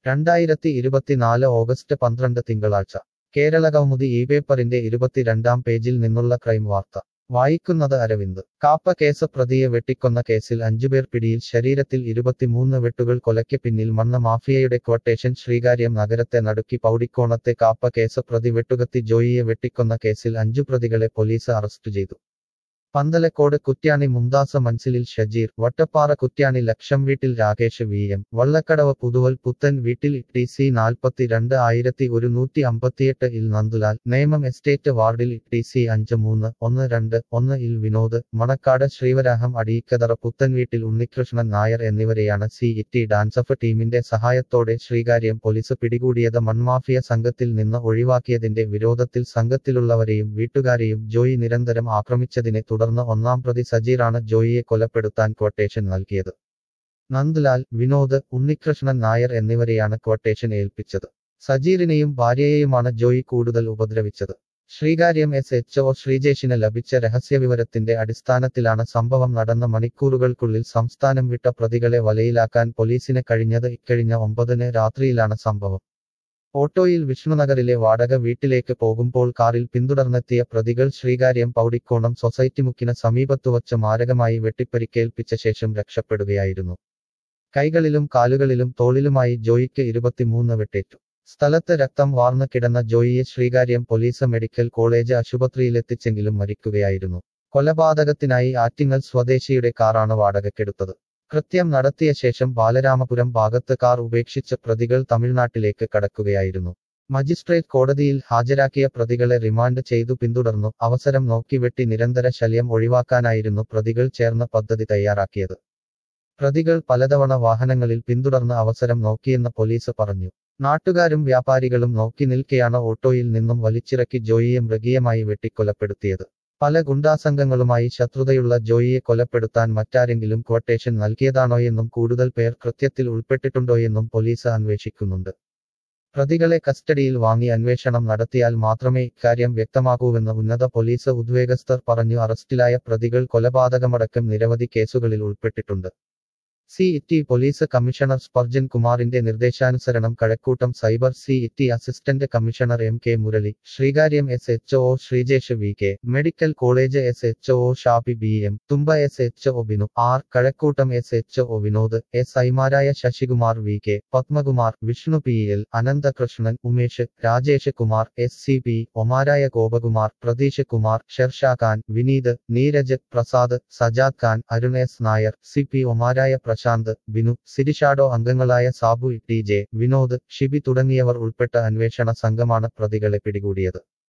രണ്ടായിരത്തി ഇരുപത്തിനാല് ഓഗസ്റ്റ് പന്ത്രണ്ട് തിങ്കളാഴ്ച കേരള കൗമുദി ഈ പേപ്പറിന്റെ ഇരുപത്തിരണ്ടാം പേജിൽ നിന്നുള്ള ക്രൈം വാർത്ത വായിക്കുന്നത് അരവിന്ദ് കാപ്പ കേസ് പ്രതിയെ വെട്ടിക്കൊന്ന കേസിൽ അഞ്ചുപേർ പിടിയിൽ ശരീരത്തിൽ ഇരുപത്തിമൂന്ന് വെട്ടുകൾ കൊലയ്ക്ക് പിന്നിൽ മണ്ണ മാഫിയയുടെ ക്വട്ടേഷൻ ശ്രീകാര്യം നഗരത്തെ നടുക്കി പൗടിക്കോണത്തെ കാപ്പ കേസ് പ്രതി വെട്ടുകത്തി ജോയിയെ വെട്ടിക്കൊന്ന കേസിൽ അഞ്ചു പ്രതികളെ പോലീസ് അറസ്റ്റ് ചെയ്തു പന്തലക്കോട് കുറ്റ്യാണി മുംതാസ മൻസിലിൽ ഷജീർ വട്ടപ്പാറ കുറ്റ്യാണി ലക്ഷം വീട്ടിൽ രാകേഷ് വി എം വള്ളക്കടവ് പുതുവൽ പുത്തൻ വീട്ടിൽ ടി സി നാൽപ്പത്തിരണ്ട് ആയിരത്തി ഒരുന്നൂറ്റി അമ്പത്തിയെട്ട് ഇൽ നന്ദുലാൽ നേമം എസ്റ്റേറ്റ് വാർഡിൽ ടി സി അഞ്ച് മൂന്ന് ഒന്ന് രണ്ട് ഒന്ന് ഇൽ വിനോദ് മണക്കാട് ശ്രീവരാഹം അടീക്കതറ പുത്തൻ വീട്ടിൽ ഉണ്ണികൃഷ്ണൻ നായർ എന്നിവരെയാണ് സി ഇറ്റി ഡാൻസഫ് ടീമിന്റെ സഹായത്തോടെ ശ്രീകാര്യം പോലീസ് പിടികൂടിയത് മൺമാഫിയ സംഘത്തിൽ നിന്ന് ഒഴിവാക്കിയതിന്റെ വിരോധത്തിൽ സംഘത്തിലുള്ളവരെയും വീട്ടുകാരെയും ജോയി നിരന്തരം ആക്രമിച്ചതിനെ തുടർന്ന് ഒന്നാം പ്രതി സജീറാണ് ജോയിയെ കൊലപ്പെടുത്താൻ ക്വട്ടേഷൻ നൽകിയത് നന്ദ്ലാൽ വിനോദ് ഉണ്ണികൃഷ്ണൻ നായർ എന്നിവരെയാണ് ക്വട്ടേഷൻ ഏൽപ്പിച്ചത് സജീറിനെയും ഭാര്യയെയുമാണ് ജോയി കൂടുതൽ ഉപദ്രവിച്ചത് ശ്രീകാര്യം എസ് എച്ച് ഒ ശ്രീജേഷിന് ലഭിച്ച രഹസ്യവിവരത്തിന്റെ അടിസ്ഥാനത്തിലാണ് സംഭവം നടന്ന മണിക്കൂറുകൾക്കുള്ളിൽ സംസ്ഥാനം വിട്ട പ്രതികളെ വലയിലാക്കാൻ പോലീസിന് കഴിഞ്ഞത് ഇക്കഴിഞ്ഞ ഒമ്പതിന് രാത്രിയിലാണ് സംഭവം ഓട്ടോയിൽ വിഷ്ണുനഗറിലെ വാടക വീട്ടിലേക്ക് പോകുമ്പോൾ കാറിൽ പിന്തുടർന്നെത്തിയ പ്രതികൾ ശ്രീകാര്യം പൗടിക്കോണം സൊസൈറ്റി മുക്കിന് സമീപത്തുവച്ച് മാരകമായി വെട്ടിപ്പരിക്കേൽപ്പിച്ച ശേഷം രക്ഷപ്പെടുകയായിരുന്നു കൈകളിലും കാലുകളിലും തോളിലുമായി ജോയിക്ക് ഇരുപത്തിമൂന്ന് വെട്ടേറ്റു സ്ഥലത്ത് രക്തം വാർന്നു കിടന്ന ജോയിയെ ശ്രീകാര്യം പോലീസ് മെഡിക്കൽ കോളേജ് ആശുപത്രിയിലെത്തിച്ചെങ്കിലും മരിക്കുകയായിരുന്നു കൊലപാതകത്തിനായി ആറ്റിങ്ങൽ സ്വദേശിയുടെ കാറാണ് വാടകയ്ക്കെടുത്തത് കൃത്യം നടത്തിയ ശേഷം ബാലരാമപുരം ഭാഗത്ത് കാർ ഉപേക്ഷിച്ച പ്രതികൾ തമിഴ്നാട്ടിലേക്ക് കടക്കുകയായിരുന്നു മജിസ്ട്രേറ്റ് കോടതിയിൽ ഹാജരാക്കിയ പ്രതികളെ റിമാൻഡ് ചെയ്തു പിന്തുടർന്നു അവസരം നോക്കി വെട്ടി നിരന്തര ശല്യം ഒഴിവാക്കാനായിരുന്നു പ്രതികൾ ചേർന്ന പദ്ധതി തയ്യാറാക്കിയത് പ്രതികൾ പലതവണ വാഹനങ്ങളിൽ പിന്തുടർന്ന് അവസരം നോക്കിയെന്ന് പോലീസ് പറഞ്ഞു നാട്ടുകാരും വ്യാപാരികളും നോക്കി നിൽക്കെയാണ് ഓട്ടോയിൽ നിന്നും വലിച്ചിറക്കി ജോയിയെ മൃഗീയമായി വെട്ടിക്കൊലപ്പെടുത്തിയത് പല ഗുണ്ടാസംഘങ്ങളുമായി ശത്രുതയുള്ള ജോയിയെ കൊലപ്പെടുത്താൻ മറ്റാരെങ്കിലും ക്വട്ടേഷൻ നൽകിയതാണോയെന്നും കൂടുതൽ പേർ കൃത്യത്തിൽ ഉൾപ്പെട്ടിട്ടുണ്ടോയെന്നും പോലീസ് അന്വേഷിക്കുന്നുണ്ട് പ്രതികളെ കസ്റ്റഡിയിൽ വാങ്ങി അന്വേഷണം നടത്തിയാൽ മാത്രമേ ഇക്കാര്യം വ്യക്തമാകൂവെന്ന് ഉന്നത പോലീസ് ഉദ്യോഗസ്ഥർ പറഞ്ഞു അറസ്റ്റിലായ പ്രതികൾ കൊലപാതകമടക്കം നിരവധി കേസുകളിൽ ഉൾപ്പെട്ടിട്ടുണ്ട് city police commissioner Spurgeon കുമാറിന്റെ നിർദ്ദേശാനുസരണം Kazhakkoottam cyber city assistant commissioner M K Murali Sreekaryam S H O Sreejesh V K medical college S H O Shafi B M Thumba S H O Binu R Kazhakkoottam S H O Vinod S ഐമാരായ Sasikumar V K Padmakumar Vishnu P L Ananthakrishnan Umesh Rajesh Kumar S C P ഒമാരായ Gopakumar Pratheesh Kumar Shersha Khan Vineeth Neeraj Prasad Sajad Khan Arun S Nair C P ഒമാരായ Prashanth Binu city shadow അംഗങ്ങളായ Sabu T J Vinod Shibi തുടങ്ങിയവർ ഉൾപ്പെട്ട അന്വേഷണ സംഘമാണ് പ്രതികളെ പിടികൂടിയത്